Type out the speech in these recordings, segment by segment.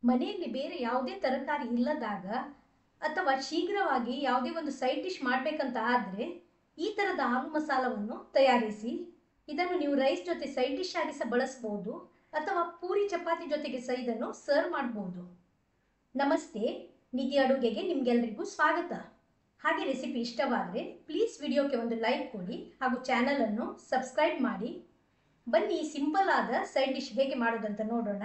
ಮನೆಯಲ್ಲಿ ಬೇರೆ ಯಾವುದೇ ತರಕಾರಿ ಇಲ್ಲದಾಗ ಅಥವಾ ಶೀಘ್ರವಾಗಿ ಯಾವುದೇ ಒಂದು ಸೈಡ್ ಡಿಶ್ ಮಾಡಬೇಕಂತ ಆದರೆ ಈ ಥರದ ಆಲೂ ಮಸಾಲವನ್ನು ತಯಾರಿಸಿ ಇದನ್ನು ನೀವು ರೈಸ್ ಜೊತೆ ಸೈಡ್ ಡಿಶ್ ಆಗಿ ಸಹ ಬಳಸ್ಬೋದು ಅಥವಾ ಪೂರಿ ಚಪಾತಿ ಜೊತೆಗೆ ಸಹ ಇದನ್ನು ಸರ್ವ್ ಮಾಡ್ಬೋದು ನಮಸ್ತೆ ನಿಧಿ ಅಡುಗೆಗೆ ನಿಮಗೆಲ್ಲರಿಗೂ ಸ್ವಾಗತ ಹಾಗೆ ರೆಸಿಪಿ ಇಷ್ಟವಾದರೆ ಪ್ಲೀಸ್ ವಿಡಿಯೋಕ್ಕೆ ಒಂದು ಲೈಕ್ ಕೊಡಿ ಹಾಗೂ ಚಾನಲನ್ನು ಸಬ್ಸ್ಕ್ರೈಬ್ ಮಾಡಿ ಬನ್ನಿ ಸಿಂಪಲ್ ಆದ ಸೈಡ್ ಡಿಶ್ ಹೇಗೆ ಮಾಡೋದಂತ ನೋಡೋಣ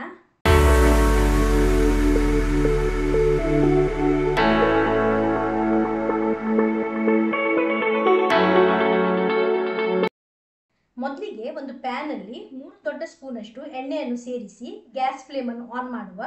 ಮೊದಲಿಗೆ ಒಂದು ಪ್ಯಾನಲ್ಲಿ ಮೂರು ದೊಡ್ಡ ಸ್ಪೂನಷ್ಟು ಎಣ್ಣೆಯನ್ನು ಸೇರಿಸಿ ಗ್ಯಾಸ್ ಫ್ಲೇಮನ್ನು ಆನ್ ಮಾಡುವ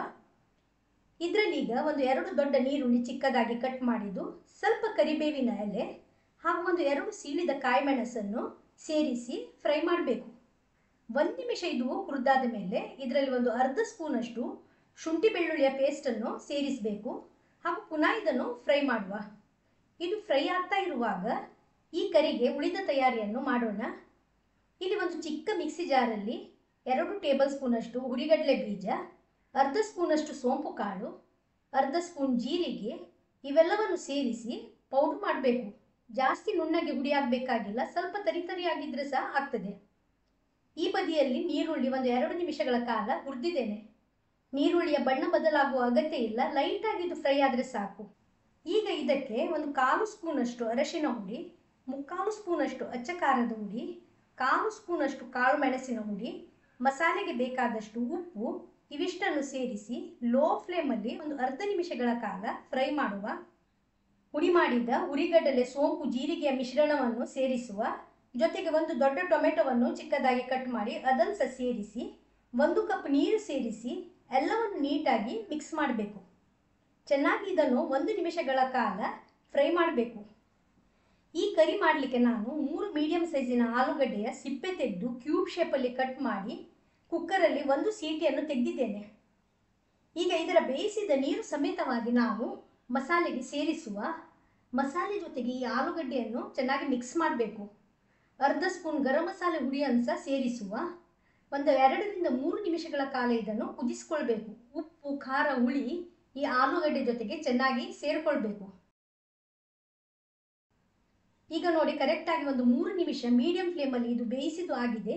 ಇದರಲ್ಲೀಗ ಒಂದು ಎರಡು ದೊಡ್ಡ ನೀರುಳ್ಳಿ ಚಿಕ್ಕದಾಗಿ ಕಟ್ ಮಾಡಿದ್ದು ಸ್ವಲ್ಪ ಕರಿಬೇವಿನ ಎಲೆ ಹಾಗೂ ಒಂದು ಎರಡು ಸೀಳಿದ ಕಾಯಿಮೆಣಸನ್ನು ಸೇರಿಸಿ ಫ್ರೈ ಮಾಡಬೇಕು ಒಂದು ನಿಮಿಷ ಇದು ಹುರಿದಾದ ಮೇಲೆ ಇದರಲ್ಲಿ ಒಂದು ಅರ್ಧ ಸ್ಪೂನಷ್ಟು ಶುಂಠಿ ಬೆಳ್ಳುಳ್ಳಿಯ ಪೇಸ್ಟನ್ನು ಸೇರಿಸಬೇಕು ಹಾಗೂ ಪುನಃ ಇದನ್ನು ಫ್ರೈ ಮಾಡುವ ಇದು ಫ್ರೈ ಆಗ್ತಾ ಇರುವಾಗ ಈ ಕರಿಗೆ ಉಳಿದ ತಯಾರಿಯನ್ನು ಮಾಡೋಣ ಇಲ್ಲಿ ಒಂದು ಚಿಕ್ಕ ಮಿಕ್ಸಿ ಜಾರಲ್ಲಿ ಎರಡು ಟೇಬಲ್ ಸ್ಪೂನಷ್ಟು ಹುರಿಗಡಲೆ ಬೀಜ ಅರ್ಧ ಸ್ಪೂನಷ್ಟು ಸೋಂಪು ಕಾಳು ಅರ್ಧ ಸ್ಪೂನ್ ಜೀರಿಗೆ ಇವೆಲ್ಲವನ್ನು ಸೇರಿಸಿ ಪೌಡ್ರ್ ಮಾಡಬೇಕು ಜಾಸ್ತಿ ನುಣ್ಣಗೆ ಹುಡಿ ಆಗಬೇಕಾಗಿಲ್ಲ ಸ್ವಲ್ಪ ತರಿತರಿಯಾಗಿದ್ದರೆ ಸಹ ಆಗ್ತದೆ ಈ ಬದಿಯಲ್ಲಿ ನೀರುಳ್ಳಿ ಒಂದು ಎರಡು ನಿಮಿಷಗಳ ಕಾಲ ಹುರಿದಿದ್ದೇನೆ ನೀರುಳ್ಳಿಯ ಬಣ್ಣ ಬದಲಾಗುವ ಅಗತ್ಯ ಇಲ್ಲ ಲೈಟಾಗಿ ಇದು ಫ್ರೈ ಆದರೆ ಸಾಕು ಈಗ ಇದಕ್ಕೆ ಒಂದು ಕಾಲು ಸ್ಪೂನಷ್ಟು ಅರಶಿನ ಹುಡಿ ಮುಕ್ಕಾಲು ಸ್ಪೂನಷ್ಟು ಅಚ್ಚ ಖಾರದ ಹುಡಿ ಕಾಲು ಸ್ಪೂನಷ್ಟು ಕಾಳು ಮೆಣಸಿನ ಹುಡಿ ಮಸಾಲೆಗೆ ಬೇಕಾದಷ್ಟು ಉಪ್ಪು ಇವಿಷ್ಟನ್ನು ಸೇರಿಸಿ ಲೋ ಫ್ಲೇಮಲ್ಲಿ ಒಂದು ಅರ್ಧ ನಿಮಿಷಗಳ ಕಾಲ ಫ್ರೈ ಮಾಡುವ ಹುಡಿ ಮಾಡಿದ ಉರಿಗಡಲೆ ಸೋಂಪು ಜೀರಿಗೆಯ ಮಿಶ್ರಣವನ್ನು ಸೇರಿಸುವ ಜೊತೆಗೆ ಒಂದು ದೊಡ್ಡ ಟೊಮೆಟೊವನ್ನು ಚಿಕ್ಕದಾಗಿ ಕಟ್ ಮಾಡಿ ಅದನ್ನು ಸಹ ಸೇರಿಸಿ ಒಂದು ಕಪ್ ನೀರು ಸೇರಿಸಿ ಎಲ್ಲವನ್ನು ನೀಟಾಗಿ ಮಿಕ್ಸ್ ಮಾಡಬೇಕು ಚೆನ್ನಾಗಿ ಇದನ್ನು ಒಂದು ನಿಮಿಷಗಳ ಕಾಲ ಫ್ರೈ ಮಾಡಬೇಕು ಈ ಕರಿ ಮಾಡಲಿಕ್ಕೆ ನಾನು ಮೂರು ಮೀಡಿಯಂ ಸೈಜಿನ ಆಲೂಗಡ್ಡೆಯ ಸಿಪ್ಪೆ ತೆಗೆದು ಕ್ಯೂಬ್ ಶೇಪಲ್ಲಿ ಕಟ್ ಮಾಡಿ ಕುಕ್ಕರಲ್ಲಿ ಒಂದು ಸೀಟಿಯನ್ನು ತೆಗೆದಿದ್ದೇನೆ ಈಗ ಇದರ ಬೇಯಿಸಿದ ನೀರು ಸಮೇತವಾಗಿ ನಾವು ಮಸಾಲೆಗೆ ಸೇರಿಸುವ ಮಸಾಲೆ ಜೊತೆಗೆ ಈ ಆಲೂಗಡ್ಡೆಯನ್ನು ಚೆನ್ನಾಗಿ ಮಿಕ್ಸ್ ಮಾಡಬೇಕು ಅರ್ಧ ಸ್ಪೂನ್ ಗರಂ ಮಸಾಲೆ ಹುಡಿಯನ್ನು ಸಹ ಸೇರಿಸುವ ಒಂದು ಎರಡರಿಂದ ಮೂರು ನಿಮಿಷಗಳ ಕಾಲ ಇದನ್ನು ಕುದಿಸ್ಕೊಳ್ಬೇಕು ಉಪ್ಪು ಖಾರ ಹುಳಿ ಈ ಆಲೂಗಡ್ಡೆ ಜೊತೆಗೆ ಚೆನ್ನಾಗಿ ಸೇರಿಕೊಳ್ಬೇಕು ಈಗ ನೋಡಿ ಕರೆಕ್ಟಾಗಿ ಒಂದು ಮೂರು ನಿಮಿಷ ಮೀಡಿಯಂ ಫ್ಲೇಮಲ್ಲಿ ಇದು ಬೇಯಿಸಿದ್ದು ಆಗಿದೆ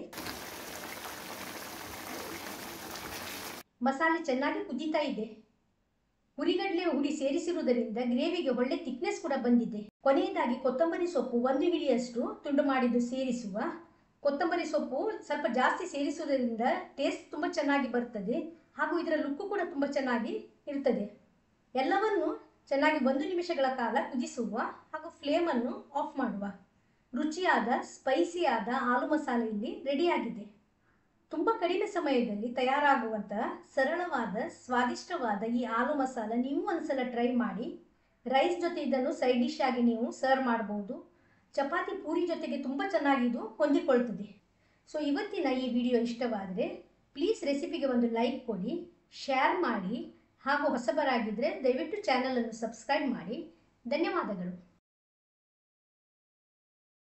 ಮಸಾಲೆ ಚೆನ್ನಾಗಿ ಕುದೀತಾ ಇದೆ ಹುರಿಗಡಲೆ ಹುಡಿ ಸೇರಿಸಿರುವುದರಿಂದ ಗ್ರೇವಿಗೆ ಒಳ್ಳೆ ಥಿಕ್ನೆಸ್ ಕೂಡ ಬಂದಿದೆ ಕೊನೆಯದಾಗಿ ಕೊತ್ತಂಬರಿ ಸೊಪ್ಪು ಒಂದು ಹಿಡಿಯಷ್ಟು ತುಂಡು ಮಾಡಿದ್ದು ಸೇರಿಸುವ ಕೊತ್ತಂಬರಿ ಸೊಪ್ಪು ಸ್ವಲ್ಪ ಜಾಸ್ತಿ ಸೇರಿಸುವುದರಿಂದ ಟೇಸ್ಟ್ ತುಂಬ ಚೆನ್ನಾಗಿ ಬರ್ತದೆ ಹಾಗೂ ಇದರ ಲುಕ್ಕು ಕೂಡ ತುಂಬ ಚೆನ್ನಾಗಿ ಇರ್ತದೆ ಎಲ್ಲವನ್ನು ಚೆನ್ನಾಗಿ ಒಂದು ನಿಮಿಷಗಳ ಕಾಲ ಕುದಿಸುವ ಹಾಗೂ ಫ್ಲೇಮನ್ನು ಆಫ್ ಮಾಡುವ ರುಚಿಯಾದ ಸ್ಪೈಸಿಯಾದ ಆಲೂ ಮಸಾಲೆ ಇಲ್ಲಿ ರೆಡಿಯಾಗಿದೆ ತುಂಬ ಕಡಿಮೆ ಸಮಯದಲ್ಲಿ ತಯಾರಾಗುವಂತಹ ಸರಳವಾದ ಸ್ವಾದಿಷ್ಟವಾದ ಈ ಆಲೂ ಮಸಾಲ ನೀವು ಒಂದ್ಸಲ ಟ್ರೈ ಮಾಡಿ ರೈಸ್ ಜೊತೆ ಇದನ್ನು ಸೈಡ್ ಡಿಶ್ ಆಗಿ ನೀವು ಸರ್ವ್ ಮಾಡ್ಬೋದು ಚಪಾತಿ ಪೂರಿ ಜೊತೆಗೆ ತುಂಬ ಚೆನ್ನಾಗಿದು ಹೊಂದಿಕೊಳ್ತದೆ ಸೊ ಇವತ್ತಿನ ಈ ವಿಡಿಯೋ ಇಷ್ಟವಾದರೆ ಪ್ಲೀಸ್ ರೆಸಿಪಿಗೆ ಒಂದು ಲೈಕ್ ಕೊಡಿ ಶೇರ್ ಮಾಡಿ ಹಾಗೂ ಹೊಸಬರಾಗಿದ್ದರೆ ದಯವಿಟ್ಟು ಚಾನಲನ್ನು ಸಬ್ಸ್ಕ್ರೈಬ್ ಮಾಡಿ ಧನ್ಯವಾದಗಳು